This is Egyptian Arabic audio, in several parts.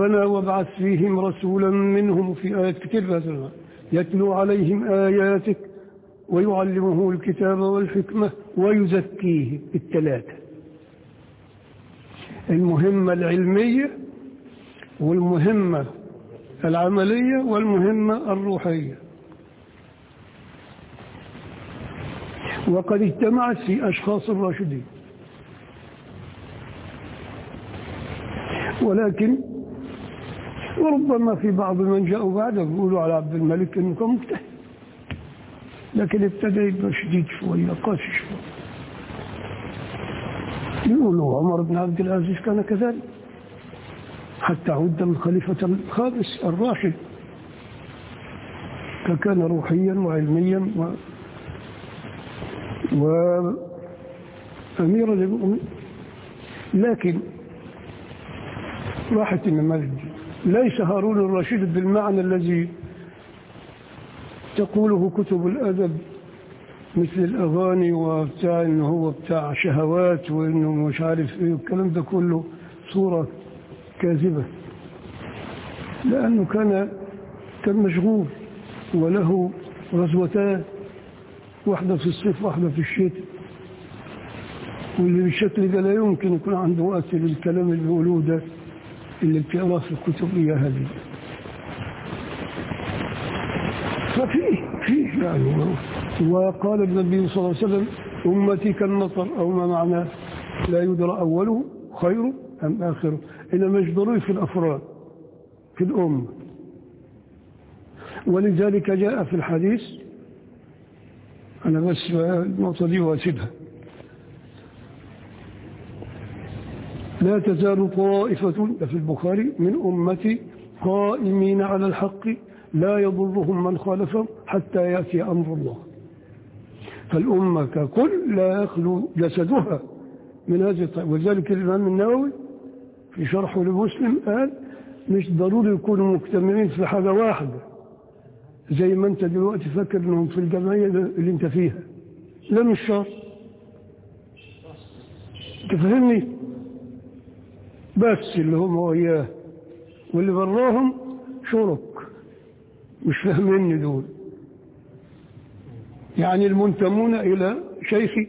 ربنا وابعث فيهم رسولا منهم في آيات كتير مثلا يتلو عليهم آياتك ويعلمه الكتاب والحكمة ويزكيه الثلاثة المهمة العلمية والمهمة العملية والمهمة الروحية وقد اجتمعت في أشخاص الراشدين ولكن وربما في بعض من جاءوا بعده بيقولوا على عبد الملك انه كان مجتهد لكن ابتدى يبقى شديد شويه قاسي شويه يقولوا عمر بن عبد العزيز كان كذلك حتى عد من خليفة الخامس الراشد فكان روحيا وعلميا و وأميرا للمؤمنين لكن راحت النماذج ليس هارون الرشيد بالمعنى الذي تقوله كتب الأدب مثل الأغاني وبتاع إنه هو بتاع شهوات وإنه مش عارف إيه والكلام ده كله صورة كاذبة لأنه كان كان مشغول وله غزوتان واحدة في الصيف واحدة في الشتاء واللي بالشكل ده لا يمكن يكون عنده وقت للكلام اللي بيقولوه ده اللي بتقراه في الكتب إياها دي ففيه فيه يعني وقال النبي صلى الله عليه وسلم أمتي كالمطر أو ما معناه لا يدرى أوله خير أم آخره إنما مش ضروري في الأفراد في الأمة ولذلك جاء في الحديث أنا بس النقطة دي واسيبها لا تزال طائفة في البخاري من أمتي قائمين على الحق لا يضرهم من خالفهم حتى يأتي أمر الله فالأمة ككل لا يخلو جسدها من هذه الطائفة ولذلك الإمام النووي في شرحه لمسلم قال مش ضروري يكونوا مجتمعين في حاجة واحدة زي ما انت دلوقتي فاكر انهم في الجمعية اللي انت فيها لا مش شرط تفهمني بس اللي هم وياه واللي براهم شرك مش فاهميني دول يعني المنتمون إلى شيخي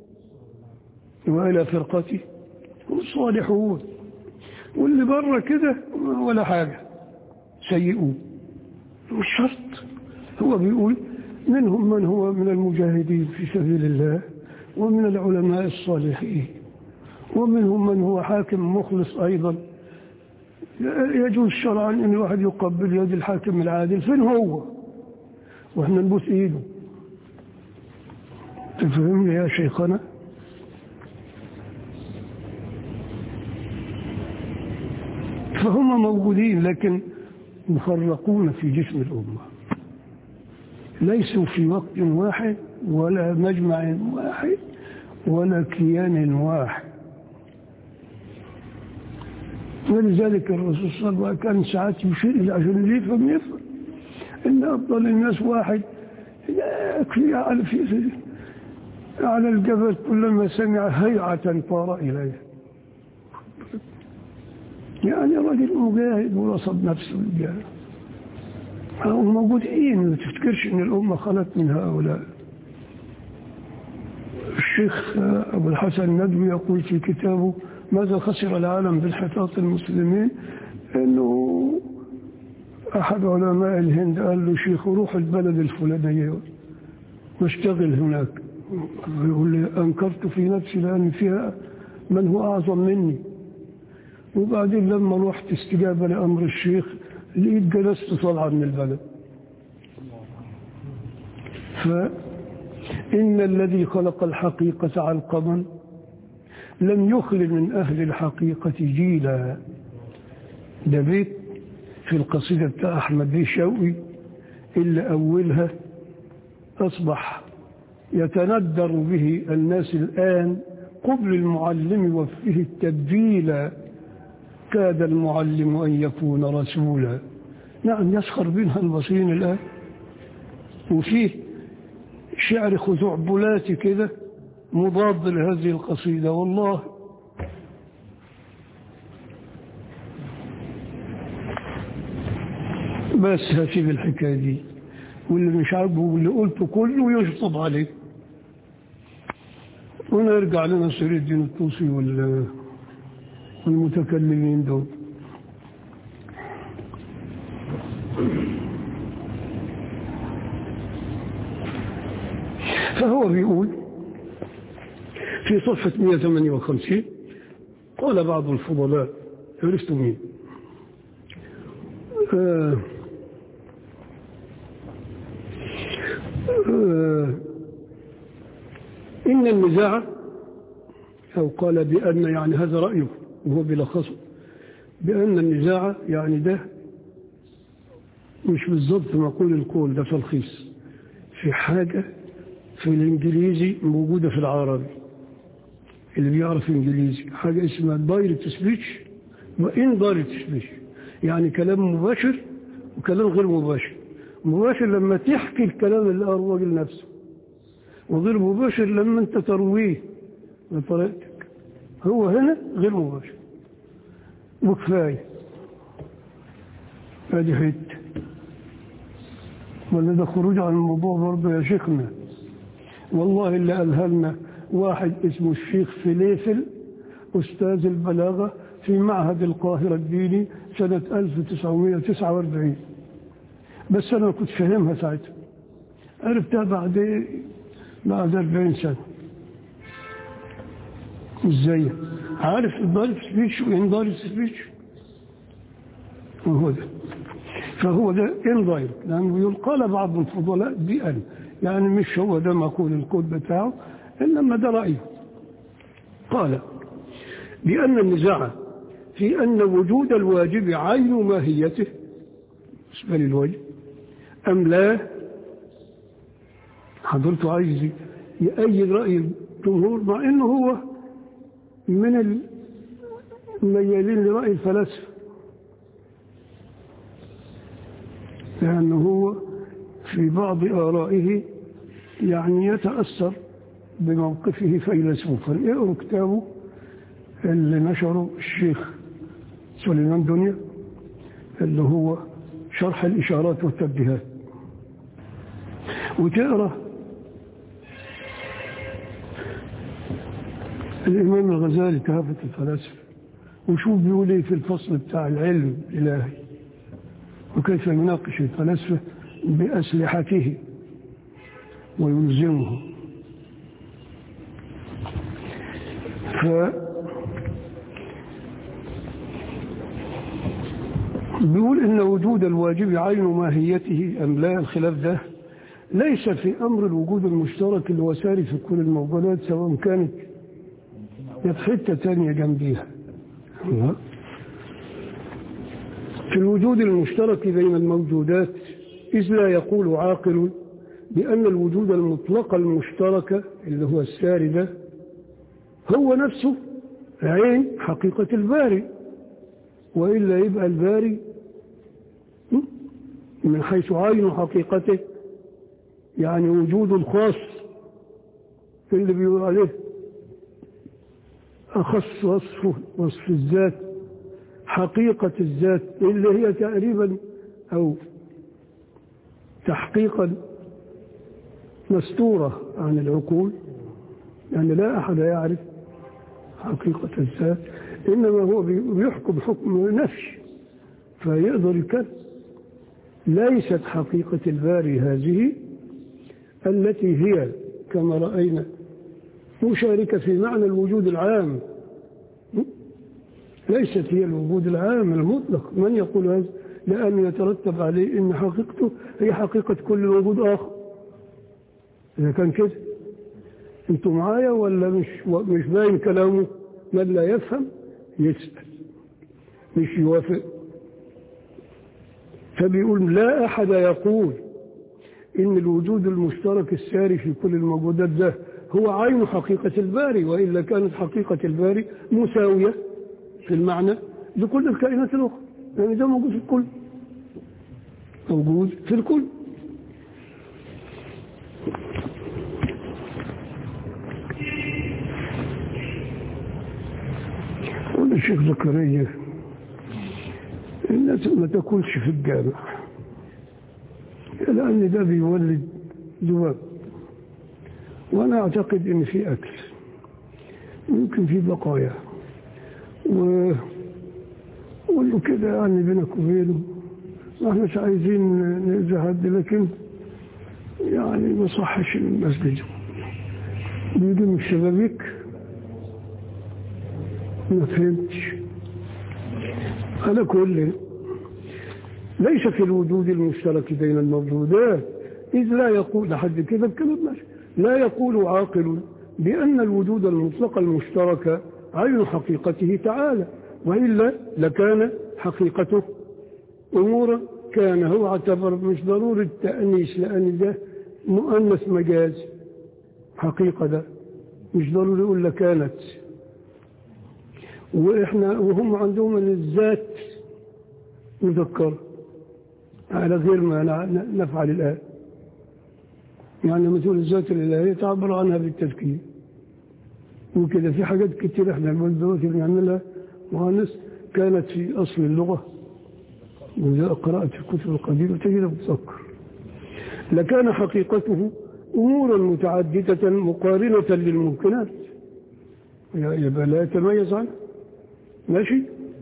وإلى فرقتي هم الصالحون واللي بره كده ولا حاجة سيئون مش شرط هو بيقول منهم من هو من المجاهدين في سبيل الله ومن العلماء الصالحين ومنهم من هو حاكم مخلص أيضا يجوز شرعا أن الواحد يقبل يد الحاكم العادل فين هو وإحنا نبوس إيده تفهمني يا شيخنا فهم موجودين لكن مفرقون في جسم الأمة ليسوا في وقت واحد ولا مجمع واحد ولا كيان واحد ولذلك الرسول صلى الله عليه وسلم كان ساعات يشير عشان يفهم يفهم ان افضل الناس واحد يكفي على في على الجبل كلما سمع هيعة طار إليه يعني رجل مجاهد ورصد نفسه الجاهد هم موجودين ما تفتكرش ان الأمة خلت من هؤلاء الشيخ أبو الحسن الندوي يقول في كتابه ماذا خسر العالم بالحفاظ المسلمين انه احد علماء الهند قال له شيخ روح البلد الفلانية واشتغل هناك يقول لي انكرت في نفسي لان فيها من هو اعظم مني وبعدين لما رحت استجابة لامر الشيخ لقيت جلست طالعة من البلد فإن الذي خلق الحقيقة علقما لم يخل من أهل الحقيقة جيلا ده بيت في القصيدة بتاع أحمد بن شوقي إلا أولها أصبح يتندر به الناس الآن قبل المعلم وفيه التبديل كاد المعلم أن يكون رسولا نعم يسخر منها البصير الآن وفيه شعر خزعبلاتي كده مضاد لهذه القصيدة والله بس هسيب الحكاية دي واللي مش عاجبه واللي قلته كله يشطب عليه ونرجع لنا سير الدين الطوسي وال- والمتكلمين دول فهو بيقول في صفحة 158 قال بعض الفضلاء عرفتم مين آه آه إن النزاع أو قال بأن يعني هذا رأيه وهو بلخصه بأن النزاع يعني ده مش بالضبط مقول القول ده تلخيص في حاجة في الإنجليزي موجودة في العربي اللي بيعرف إنجليزي حاجة اسمها دايركت سبيتش وإن دايركت سبيتش يعني كلام مباشر وكلام غير مباشر مباشر لما تحكي الكلام اللي قاله الراجل نفسه وغير مباشر لما انت ترويه بطريقتك هو هنا غير مباشر وكفاية ادي حته ولا ده خروج عن الموضوع برضه يا شيخنا والله اللي قالها لنا واحد اسمه الشيخ فليفل أستاذ البلاغة في معهد القاهرة الديني سنة 1949 بس أنا ما كنت فاهمها ساعتها عرفتها بعد بعد 40 سنة ازاي عارف الدارك سبيتش وان دارك سبيتش وهو ده فهو ده ان دايركت لانه بيقول قال بعض الفضلاء بأن يعني مش هو ده مقول الكود بتاعه انما ده رأيه قال بأن النزاع في أن وجود الواجب عين ماهيته بالنسبة للواجب أم لا حضرته عايز يأيد رأي الجمهور مع أنه هو من الميالين لرأي الفلاسفة لأنه هو في بعض آرائه يعني يتأثر بموقفه فيلسوفا اقروا كتابه اللي نشره الشيخ سليمان دنيا اللي هو شرح الإشارات والتنبيهات وتقرأ الإمام الغزالي كافة الفلاسفة وشوف بيقول ايه في الفصل بتاع العلم الإلهي وكيف يناقش الفلاسفة بأسلحته ويلزمهم ف بيقول إن وجود الواجب عين ماهيته أم لا الخلاف ده ليس في أمر الوجود المشترك اللي هو ساري في كل الموجودات سواء كانت في حتة تانية جنبيها في الوجود المشترك بين الموجودات إذ لا يقول عاقل بأن الوجود المطلق المشترك اللي هو الساري ده هو نفسه عين حقيقة الباري وإلا يبقى الباري من حيث عين حقيقته يعني وجود الخاص اللي بيقول عليه أخص وصفه وصف الذات حقيقة الذات اللي هي تقريبا أو تحقيقا مستورة عن العقول يعني لا أحد يعرف حقيقة الذات إنما هو بيحكم حكم نفسي فيقدر يكذب ليست حقيقة الباري هذه التي هي كما رأينا مشاركة في معنى الوجود العام ليست هي الوجود العام المطلق من يقول هذا لأنه يترتب عليه أن حقيقته هي حقيقة كل وجود آخر إذا كان كده انتوا معايا ولا مش مش باين كلامه من لا يفهم يسأل مش يوافق فبيقول لا أحد يقول إن الوجود المشترك الساري في كل الموجودات ده هو عين حقيقة الباري وإلا كانت حقيقة الباري مساوية في المعنى لكل الكائنات الأخرى يعني ده موجود في الكل موجود في الكل الشيخ زكريا الناس ما تاكلش في الجامع لأن ده بيولد ذباب وأنا أعتقد إن في أكل ممكن في بقايا و قول له كده يعني بينك وبينه ما احناش عايزين نأذي حد لكن يعني ما صحش المسجد بيجي من الشبابيك ما فهمتش على كل ليس في الوجود المشترك بين الموجودات إذ لا يقول لحد كده الكلام ماشي لا يقول عاقل بأن الوجود المطلق المشترك عين حقيقته تعالى وإلا لكان حقيقته أمورا كان هو اعتبر مش ضروري التأنيس لأن ده مؤنث مجاز حقيقة ده مش ضروري يقول لك كانت وإحنا وهم عندهم أن الذات مذكرة على غير ما نفعل الآن يعني مثل الذات الإلهية تعبر عنها بالتفكير وكده في حاجات كتير احنا دلوقتي بنعملها مؤنث كانت في أصل اللغة وإذا قرأت في الكتب القديمة تجد متذكر لكان حقيقته أمورا متعددة مقارنة للممكنات يبقى لا يتميز عنه ماشي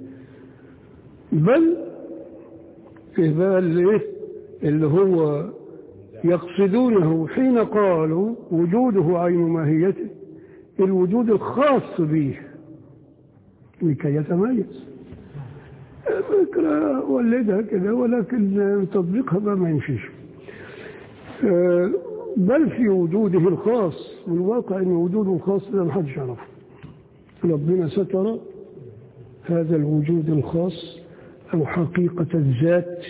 بل إذا اللي, اللي هو يقصدونه حين قالوا وجوده عين ماهيته الوجود الخاص به لكي يتميز فكرة ولدها كده ولكن تطبيقها بقى ما يمشيش بل في وجوده الخاص والواقع ان وجوده الخاص ده ما حدش يعرفه ربنا ستر هذا الوجود الخاص او حقيقة الذات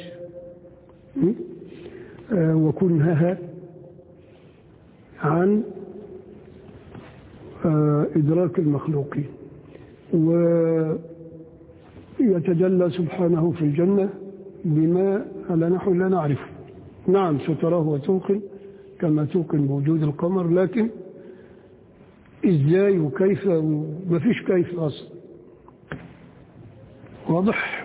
وكنهها عن إدراك المخلوقين ويتجلى سبحانه في الجنة بما على نحو لا نعرفه نعم ستراه وتوقن كما توقن بوجود القمر لكن ازاي وكيف ما فيش كيف اصلا واضح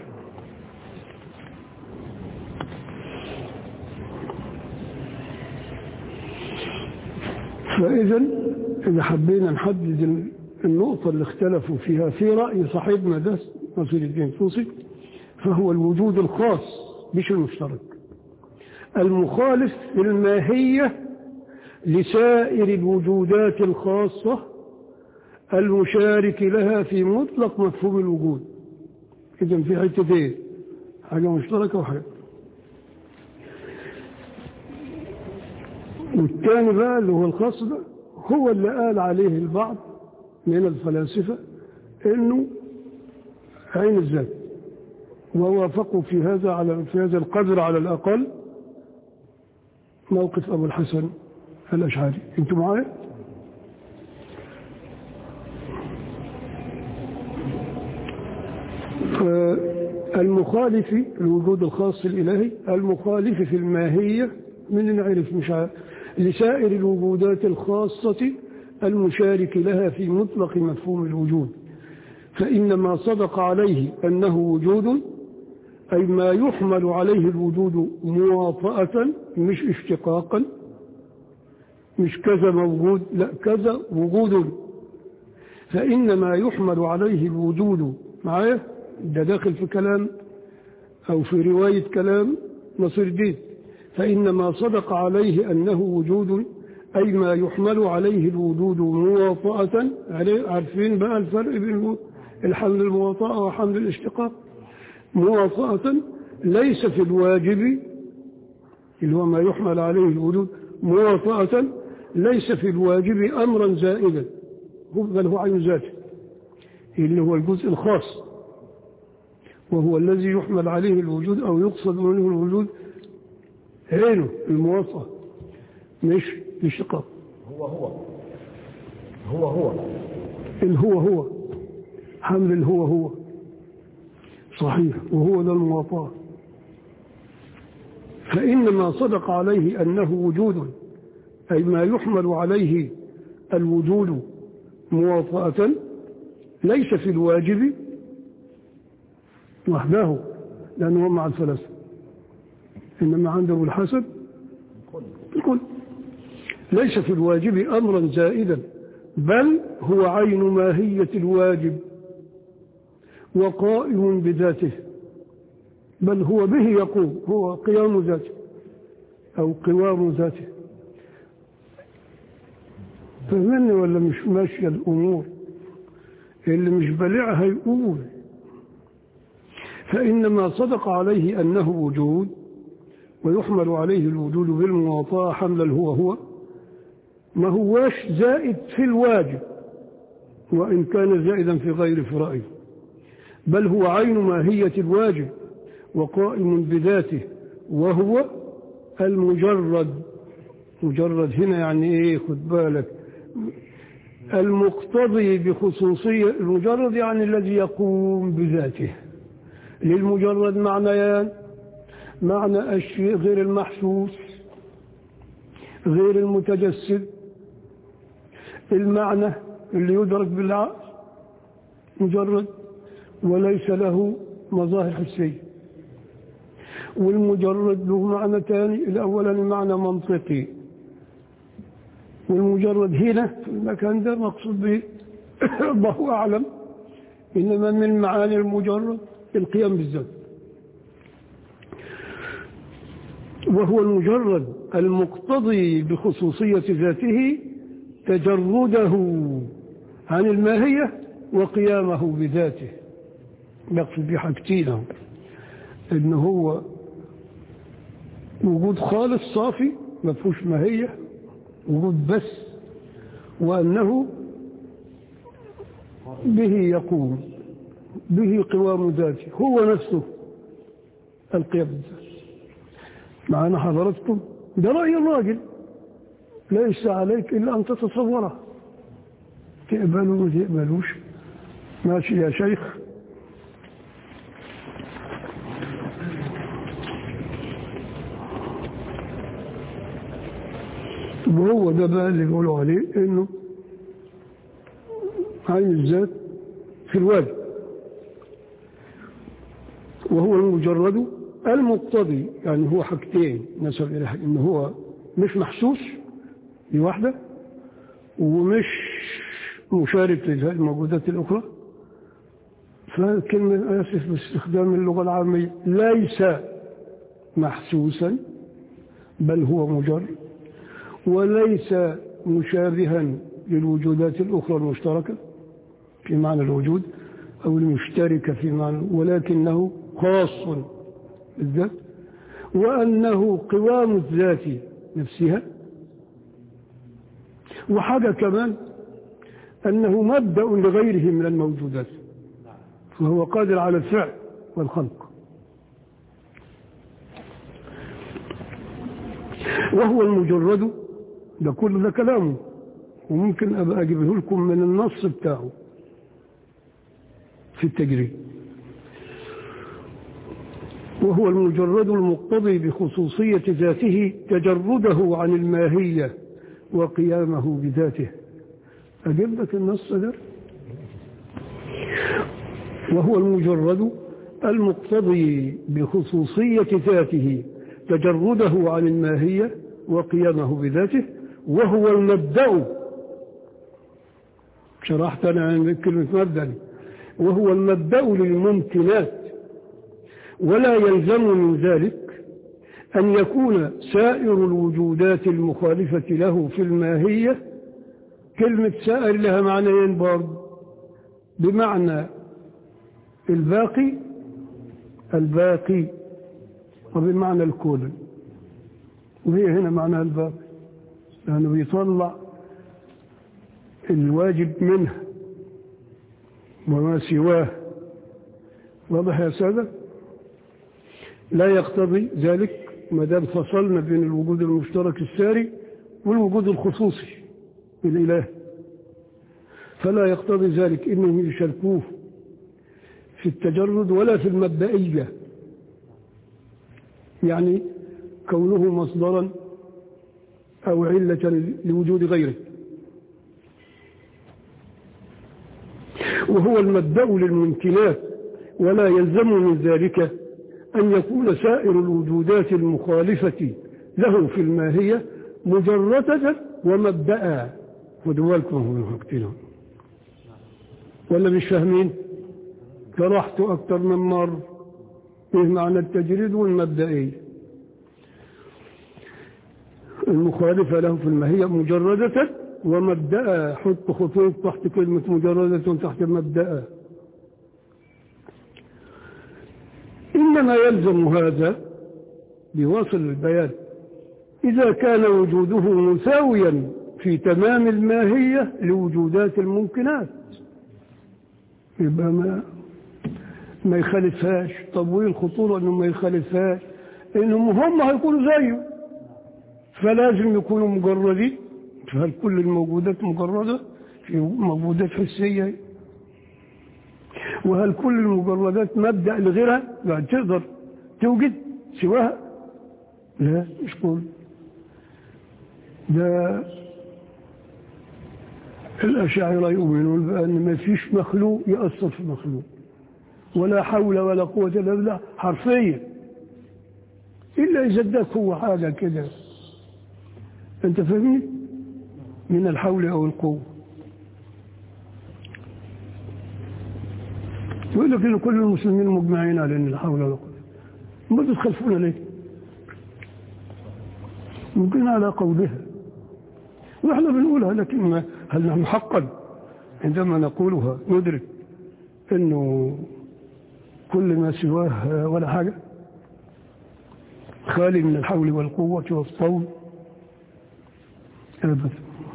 فاذا اذا حبينا نحدد النقطة اللي اختلفوا فيها في رأي صاحبنا ده نصير الدين توصي فهو الوجود الخاص مش المشترك المخالف في الماهية لسائر الوجودات الخاصة المشارك لها في مطلق مفهوم الوجود إذا في حتتين حاجة مشتركة وحاجة والثاني بقى اللي هو الخاص ده هو اللي قال عليه البعض من الفلاسفة انه عين الذات ووافقوا في هذا على في هذا القدر على الاقل موقف ابو الحسن الاشعري انتم معايا المخالف الوجود الخاص الالهي المخالف في الماهيه من نعرف مش عارف لسائر الوجودات الخاصه المشارك لها في مطلق مفهوم الوجود فإن ما صدق عليه أنه وجود أي ما يحمل عليه الوجود مواطأة مش اشتقاقا مش كذا موجود لا كذا وجود فإن ما يحمل عليه الوجود معايا ده داخل في كلام أو في رواية كلام نصير الدين فإن ما صدق عليه أنه وجود أي ما يحمل عليه الوجود مواطأة عارفين بقى الفرق بين الحمل المواطأة وحمل الاشتقاق مواطأة ليس في الواجب اللي هو ما يحمل عليه الوجود مواطأة ليس في الواجب أمرا زائدا بل هو عين ذاته اللي هو الجزء الخاص وهو الذي يحمل عليه الوجود أو يقصد منه الوجود عينه المواطأة مش الاشتقاق هو هو هو هو الهو هو حمل الهو هو صحيح وهو ده المواطاة فإن ما صدق عليه أنه وجود أي ما يحمل عليه الوجود مواطأة ليس في الواجب وحده لأنه مع الثلاثة إنما عنده الحسب الكل ليس في الواجب أمرا زائدا بل هو عين ماهية الواجب وقائم بذاته بل هو به يقوم هو قيام ذاته أو قوام ذاته فهمني ولا مش ماشية الأمور اللي مش بلعها يقول فإنما صدق عليه أنه وجود ويحمل عليه الوجود بالمواطاة حملا هو هو ما هواش زائد في الواجب وإن كان زائدا في غير فرائه بل هو عين ماهية الواجب وقائم بذاته وهو المجرد مجرد هنا يعني ايه خد بالك المقتضي بخصوصية المجرد يعني الذي يقوم بذاته للمجرد معنيان معنى الشيء غير المحسوس غير المتجسد المعنى اللي يدرك بالعقل مجرد وليس له مظاهر حسية والمجرد له معنى ثاني الأولاني معنى منطقي والمجرد هنا في المكان ده مقصود به الله أعلم إنما من معاني المجرد القيام بالذات وهو المجرد المقتضي بخصوصية ذاته تجرده عن الماهية وقيامه بذاته يقصد بحاجتين إن هو وجود خالص صافي ما فيهوش ماهية وجود بس وأنه به يقوم به قوام ذاته هو نفسه القيام بالذات معنا حضرتكم ده رأي الراجل ليس عليك إلا أن تتصوره تقبلوا ما تقبلوش ماشي يا شيخ وهو ده بقى اللي بيقولوا عليه انه عين الذات في الواجب وهو المجرد المقتضي يعني هو حاجتين نسب الى حاجة ان هو مش محسوس دي واحدة ومش مشارك للموجودات الأخرى فكلمة آسف باستخدام اللغة العامية ليس محسوسا بل هو مجرد وليس مشابها للوجودات الأخرى المشتركة في معنى الوجود أو المشتركة في معنى ولكنه خاص بالذات وأنه قوام الذات نفسها وحاجة كمان أنه مبدأ لغيره من الموجودات فهو قادر على الفعل والخلق وهو المجرد ده كل ده كلامه وممكن أبقى أجيبه لكم من النص بتاعه في التجريد وهو المجرد المقتضي بخصوصية ذاته تجرده عن الماهية وقيامه بذاته أجيب لك النص ده وهو المجرد المقتضي بخصوصية ذاته تجرده عن الماهية وقيامه بذاته وهو المبدأ شرحت أنا عن كلمة مبدأ وهو المبدأ للممكنات ولا يلزم من ذلك أن يكون سائر الوجودات المخالفة له في الماهية كلمة سائر لها معنيين برضه بمعنى الباقي الباقي وبمعنى الكل وهي هنا معناها الباقي لأنه بيطلع الواجب منه وما سواه واضح يا سادة لا يقتضي ذلك ما دام فصلنا بين الوجود المشترك الساري والوجود الخصوصي الإله فلا يقتضي ذلك إنهم يشاركوه في التجرد ولا في المبدئية يعني كونه مصدرا أو علة لوجود غيره وهو المبدأ للممكنات ولا يلزم من ذلك أن يكون سائر الوجودات المخالفة له في الماهية مجردة ومبدأ خدوا بالكم من حاجتين ولا مش فاهمين شرحته أكثر من مرة إيه معنى التجريد والمبدئية المخالفة له في الماهية مجردة ومبدأ حط خطوط تحت كلمة مجردة تحت مبدأ إنما يلزم هذا بواصل البيان إذا كان وجوده مساويا في تمام الماهية لوجودات الممكنات يبقى ما ما يخالفهاش طب وايه الخطورة انه ما يخالفهاش انهم هم هيكونوا زيه فلازم يكونوا مجردين فهل كل الموجودات مجردة في موجودات حسية وهل كل المجردات مبدأ لغيرها يعني تقدر توجد سواها لا مش كل ده الأشاعرة يؤمنون بأن ما فيش مخلوق يأثر في مخلوق ولا حول ولا قوة إلا بالله حرفيا إلا إذا اداك هو حاجة كده أنت فاهمين من الحول أو القوة يقول لك إن كل المسلمين مجمعين على أن الحول ولا قوة ما تتخلفون ليه ممكن على قولها ونحن بنقولها لكن ما هل نحن حقا عندما نقولها ندرك انه كل ما سواه ولا حاجة خالي من الحول والقوة والطول أبدا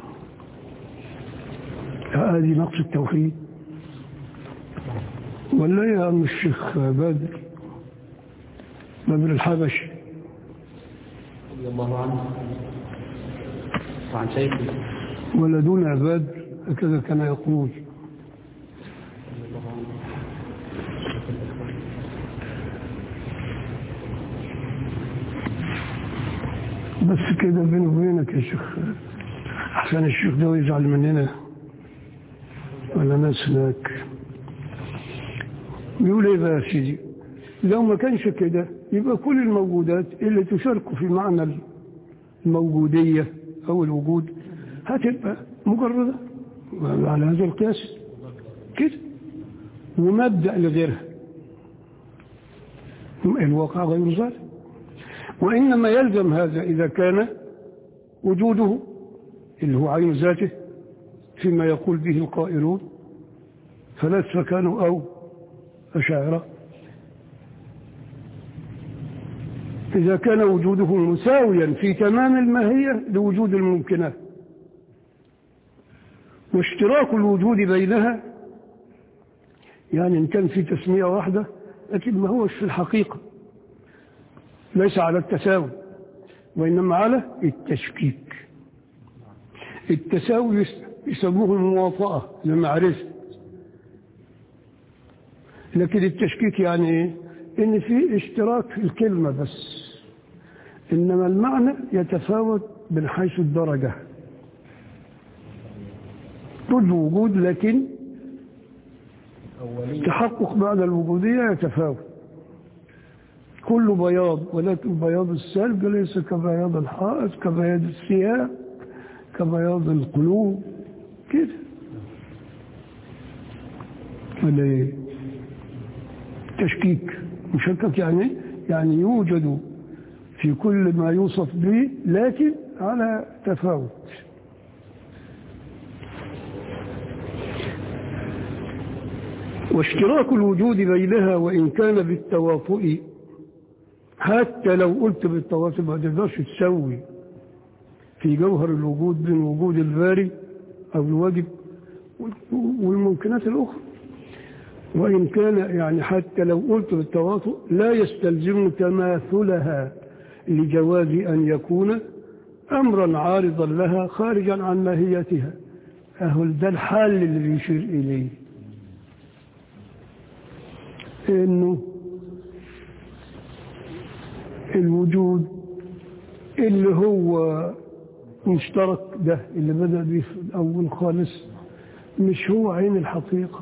هذه نقص التوحيد ولا يا أم الشيخ بدر بدر الحبشي رضي الله عنه وعن شيخه ولدنا بدر هكذا كان يقول بس كده بيني وبينك يا شيخ أحسن الشيخ ده يزعل مننا ولا ناس هناك يقول ايه بقى يا سيدي لو ما كانش كده يبقى كل الموجودات اللي تشارك في معنى الموجودية أو الوجود هتبقى مجردة على هذا القياس كده ومبدأ لغيرها الواقع غير ذلك وإنما يلزم هذا إذا كان وجوده اللي هو عين ذاته فيما يقول به القائلون فلاسفة كانوا أو أشاعرة إذا كان وجوده مساويا في تمام الماهية لوجود الممكنات واشتراك الوجود بينها يعني إن كان في تسمية واحدة لكن ما هوش في الحقيقة ليس على التساوي وإنما على التشكيك التساوي يسموه المواطأة للمعرفة لكن التشكيك يعني ايه ان في اشتراك في الكلمة بس انما المعنى يتفاوت من حيث الدرجة كل وجود لكن تحقق معنى الوجودية يتفاوت كل بياض ولكن بياض السلب ليس كبياض الحائط كبياض الثياب كبياض القلوب كده ولا ايه تشكيك مشكك يعني يعني يوجد في كل ما يوصف به لكن على تفاوت واشتراك الوجود بينها وإن كان بالتواطؤ حتى لو قلت بالتواطؤ ما تقدرش تسوي في جوهر الوجود بين وجود الباري أو الواجب والممكنات الأخرى وإن كان يعني حتى لو قلت بالتواطؤ لا يستلزم تماثلها لجواز أن يكون أمرا عارضا لها خارجا عن ماهيتها أهل ده الحال اللي بيشير إليه إنه الوجود اللي هو مشترك ده اللي بدأ به في الأول خالص مش هو عين الحقيقة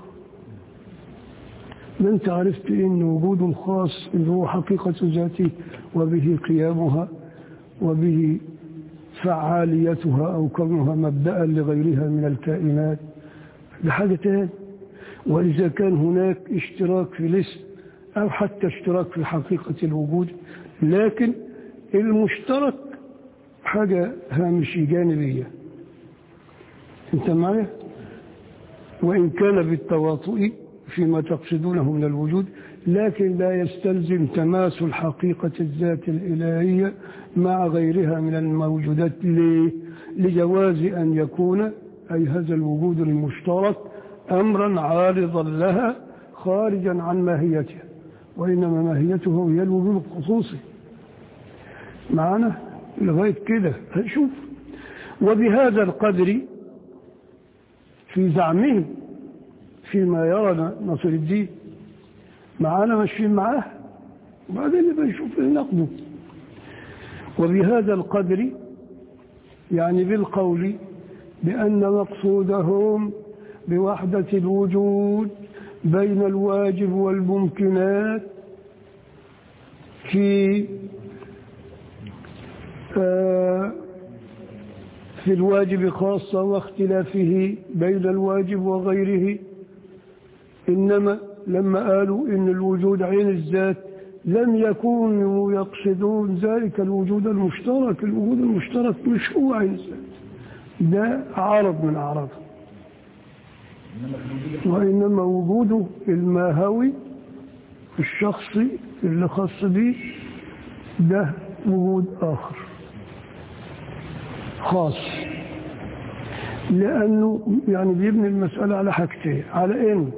ما انت عرفت ان وجود الخاص اللي هو حقيقة ذاته وبه قيامها وبه فعاليتها أو كونها مبدأ لغيرها من الكائنات ده حاجة تاني وإذا كان هناك اشتراك في الاسم أو حتى اشتراك في حقيقة الوجود لكن المشترك حاجة هامشي جانبية انت معايا وإن كان بالتواطؤ فيما تقصدونه من الوجود لكن لا يستلزم تماس الحقيقة الذات الإلهية مع غيرها من الموجودات ليه؟ لجواز أن يكون أي هذا الوجود المشترك أمرا عارضا لها خارجا عن ماهيتها وإنما ماهيته هي الوجود الخصوصي معنا لغاية كده شوف وبهذا القدر في زعمه فيما يرى نصر الدين معانا ماشيين معاه وبعدين يبقى نشوف نقده وبهذا القدر يعني بالقول بأن مقصودهم بوحدة الوجود بين الواجب والممكنات في آه في الواجب خاصة واختلافه بين الواجب وغيره إنما لما قالوا إن الوجود عين الذات لم يكونوا يقصدون ذلك الوجود المشترك الوجود المشترك مش هو عين الذات ده عرض من أعراضه وإنما وجوده الماهوي الشخصي اللي خاص به ده وجود آخر خاص لأنه يعني بيبني المسألة على حاجتين على إن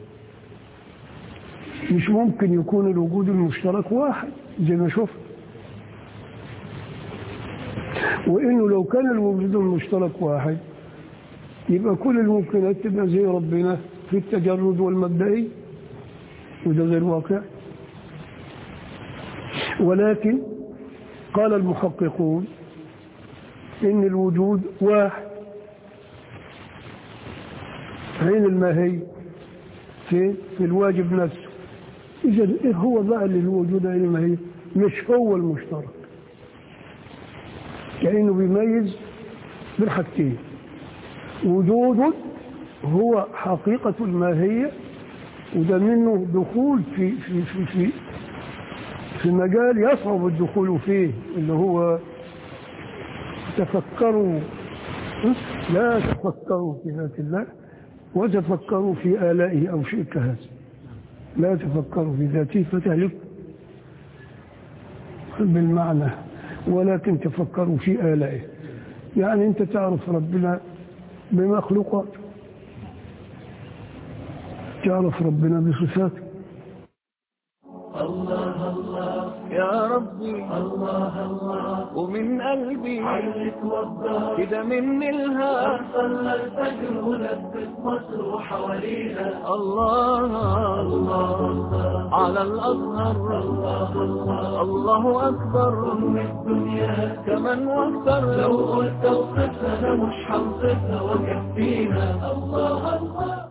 مش ممكن يكون الوجود المشترك واحد زي ما شفت وإنه لو كان الوجود المشترك واحد يبقى كل الممكنات تبقى زي ربنا في التجرد والمبدئي وده غير واقع ولكن قال المحققون إن الوجود واحد عين الماهي في في الواجب نفسه إذا إيه هو بقى اللي الوجود عين الماهي مش هو المشترك كأنه بيميز بالحاجتين وجود هو حقيقة الماهية وده منه دخول في في في في في مجال يصعب الدخول فيه اللي هو تفكروا لا تفكروا في ذات الله وتفكروا في آلائه أو شيء كهذا لا تفكروا في ذاته فتهلك بالمعنى ولكن تفكروا في آلائه يعني أنت تعرف ربنا بمخلوقاته تعرف ربنا بصفاته الله الله يا ربي الله الله ومن قلبي عايز توضى كده من الها صلى الفجر ولبس مصر وحوالينا الله الله على الازهر الله الله الله اكبر ام الدنيا كمان واكثر لو قلت اوصفها انا مش هوصفها وكفينا الله الله